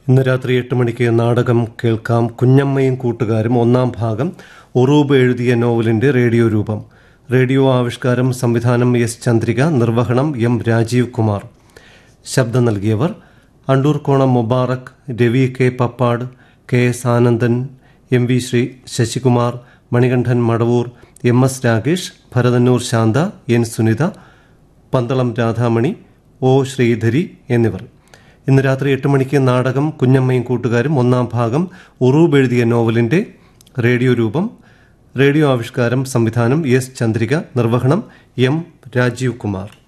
ഇന്ന് രാത്രി എട്ട് മണിക്ക് നാടകം കേൾക്കാം കുഞ്ഞമ്മയും കൂട്ടുകാരും ഒന്നാം ഭാഗം ഉറൂബ് എഴുതിയ നോവലിന്റെ റേഡിയോ രൂപം റേഡിയോ ആവിഷ്കാരം സംവിധാനം എസ് ചന്ദ്രിക നിർവഹണം എം രാജീവ് കുമാർ ശബ്ദം നൽകിയവർ Andoorkonam Mubarak Ravi K Pappad K S Anandan M V Shri Sasikumar Manikandan Madavoor M S Rakesh Bharathannoor Santha N Sunitha Pandalam Radhamani O Sreedhari എന്നിവർ ഇന്ന് രാത്രി എട്ട് മണിക്ക് നാടകം കുഞ്ഞമ്മയും കൂട്ടുകാരും ഒന്നാം ഭാഗം ഉറൂബ് എഴുതിയ നോവലിന്റെ റേഡിയോ രൂപം റേഡിയോ ആവിഷ്കാരം സംവിധാനം എസ് ചന്ദ്രിക നിർവഹണം എം രാജീവ് കുമാർ